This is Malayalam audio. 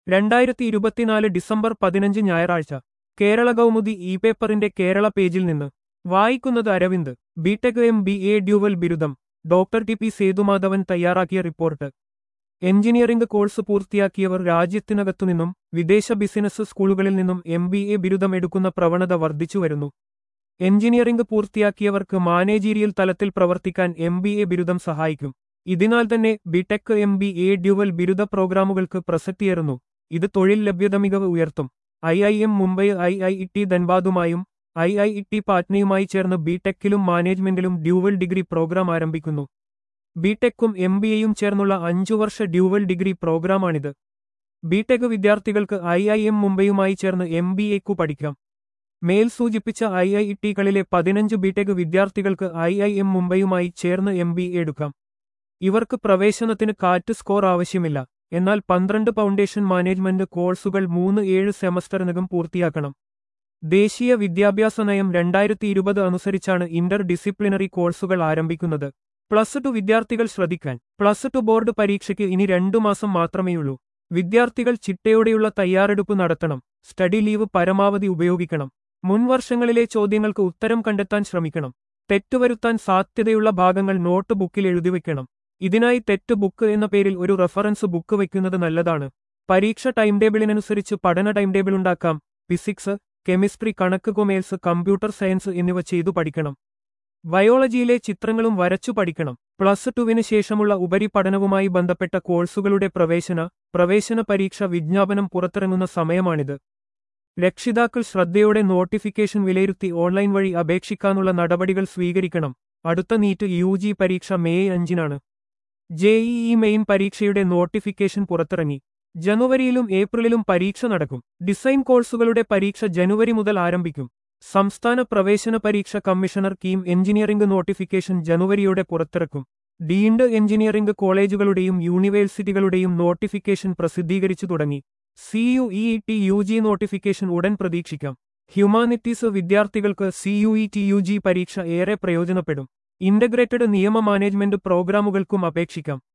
രണ്ടായിരത്തി ഇരുപത്തിനാല് ഡിസംബർ പതിനഞ്ച് ഞായറാഴ്ച കേരള കൗമുദി ഇ പേപ്പറിന്റെ കേരള പേജിൽ നിന്ന് വായിക്കുന്നത് Aravind B Tech M B A dual ബിരുദം ഡോക്ടർ ടി പി സേതുമാധവൻ തയ്യാറാക്കിയ റിപ്പോർട്ട് എഞ്ചിനീയറിംഗ് കോഴ്സ് പൂർത്തിയാക്കിയവർ രാജ്യത്തിനകത്തുനിന്നും വിദേശ ബിസിനസ് സ്കൂളുകളിൽ നിന്നും എം ബി എ ബിരുദം എടുക്കുന്ന പ്രവണത വർദ്ധിച്ചുവരുന്നു എഞ്ചിനീയറിംഗ് പൂർത്തിയാക്കിയവർക്ക് മാനേജീരിയൽ തലത്തിൽ പ്രവർത്തിക്കാൻ എം ബി എ ബിരുദം സഹായിക്കും ഇതിനാൽ തന്നെ B Tech M B A dual ബിരുദ പ്രോഗ്രാമുകൾക്ക് പ്രസക്തിയേറുന്നു ഇത് തൊഴിൽ ലഭ്യത മികവ് ഉയർത്തും I I M Mumbai I I T ധൻബാദുമായും ഐ ഐ ടി പാറ്റ്നയുമായി ചേർന്ന് ബിടെക്കിലും മാനേജ്മെന്റിലും ഡ്യൂവൽ ഡിഗ്രി പ്രോഗ്രാം ആരംഭിക്കുന്നു ബിടെക്കും എം ബി എയും ചേർന്നുള്ള അഞ്ചു വർഷ ഡ്യൂവൽ ഡിഗ്രി പ്രോഗ്രാമാണിത് ബിടെക് വിദ്യാർത്ഥികൾക്ക് ഐ ഐ എം മുംബൈയുമായി ചേർന്ന് എം ബി എക്കു പഠിക്കാം മേൽ സൂചിപ്പിച്ച ഐ ഐ ടികളിലെ പതിനഞ്ച് ബിടെക് വിദ്യാർത്ഥികൾക്ക് ഐ ഐ എം മുംബൈയുമായി ചേർന്ന് എം ബി എ എടുക്കാം ഇവർക്ക് പ്രവേശനത്തിന് കാറ്റ് സ്കോർ ആവശ്യമില്ല എന്നാൽ പന്ത്രണ്ട് ഫൗണ്ടേഷൻ മാനേജ്മെന്റ് കോഴ്സുകൾ മൂന്ന് ഏഴ് സെമസ്റ്ററിനകം പൂർത്തിയാക്കണം ദേശീയ വിദ്യാഭ്യാസ നയം രണ്ടായിരത്തി ഇരുപത് അനുസരിച്ചാണ് ഇന്റർ ഡിസിപ്ലിനറി കോഴ്സുകൾ ആരംഭിക്കുന്നത് പ്ലസ് ടു വിദ്യാർത്ഥികൾ ശ്രദ്ധിക്കാൻ പ്ലസ് ടു ബോർഡ് പരീക്ഷയ്ക്ക് ഇനി രണ്ടു മാസം മാത്രമേയുള്ളൂ വിദ്യാർത്ഥികൾ ചിട്ടയോടെയുള്ള തയ്യാറെടുപ്പ് നടത്തണം സ്റ്റഡി ലീവ് പരമാവധി ഉപയോഗിക്കണം മുൻവർഷങ്ങളിലെ ചോദ്യങ്ങൾക്ക് ഉത്തരം കണ്ടെത്താൻ ശ്രമിക്കണം തെറ്റുവരുത്താൻ സാധ്യതയുള്ള ഭാഗങ്ങൾ നോട്ട് ബുക്കിൽ എഴുതിവെക്കണം ഇതിനായി തെറ്റ് ബുക്ക് എന്ന പേരിൽ ഒരു റഫറൻസ് ബുക്ക് വയ്ക്കുന്നത് നല്ലതാണ് പരീക്ഷ ടൈം ടേബിളിനനുസരിച്ച് പഠന ടൈം ടേബിൾ ഉണ്ടാക്കാം ഫിസിക്സ് കെമിസ്ട്രി കണക്ക് കൊമേഴ്സ് കമ്പ്യൂട്ടർ സയൻസ് എന്നിവ ചെയ്തു പഠിക്കണം ബയോളജിയിലെ ചിത്രങ്ങളും വരച്ചു പഠിക്കണം പ്ലസ് ടുവിന് ശേഷമുള്ള ഉപരിപഠനവുമായി ബന്ധപ്പെട്ട കോഴ്സുകളുടെ പ്രവേശന പ്രവേശന പരീക്ഷ വിജ്ഞാപനം പുറത്തിറങ്ങുന്ന സമയമാണിത് രക്ഷിതാക്കൾ ശ്രദ്ധയോടെ നോട്ടിഫിക്കേഷൻ വിലയിരുത്തി ഓൺലൈൻ വഴി അപേക്ഷിക്കാനുള്ള നടപടികൾ സ്വീകരിക്കണം അടുത്ത നീറ്റ് യു ജി പരീക്ഷ മെയ് അഞ്ചിനാണ് ജെഇഇ മെയിൻ പരീക്ഷയുടെ നോട്ടിഫിക്കേഷൻ പുറത്തിറങ്ങി ജനുവരിയിലും ഏപ്രിലിലും പരീക്ഷ നടക്കും ഡിസൈൻ കോഴ്സുകളുടെ പരീക്ഷ ജനുവരി മുതൽ ആരംഭിക്കും സംസ്ഥാന പ്രവേശന പരീക്ഷ കമ്മീഷണർ കീം എഞ്ചിനീയറിംഗ് നോട്ടിഫിക്കേഷൻ ജനുവരിയോടെ പുറത്തിറക്കും ഡീൻഡ് എഞ്ചിനീയറിംഗ് കോളേജുകളുടെയും യൂണിവേഴ്സിറ്റികളുടെയും നോട്ടിഫിക്കേഷൻ പ്രസിദ്ധീകരിച്ചു തുടങ്ങി C U E T U G notification ഉടൻ പ്രതീക്ഷിക്കാം ഹ്യൂമാനിറ്റീസ് വിദ്യാർത്ഥികൾക്ക് C U E T U G പരീക്ഷ ഏറെ പ്രയോജനപ്പെടും ഇന്റഗ്രേറ്റഡ് നിയമ മാനേജ്മെന്റ് പ്രോഗ്രാമുകൾക്കും അപേക്ഷിക്കാം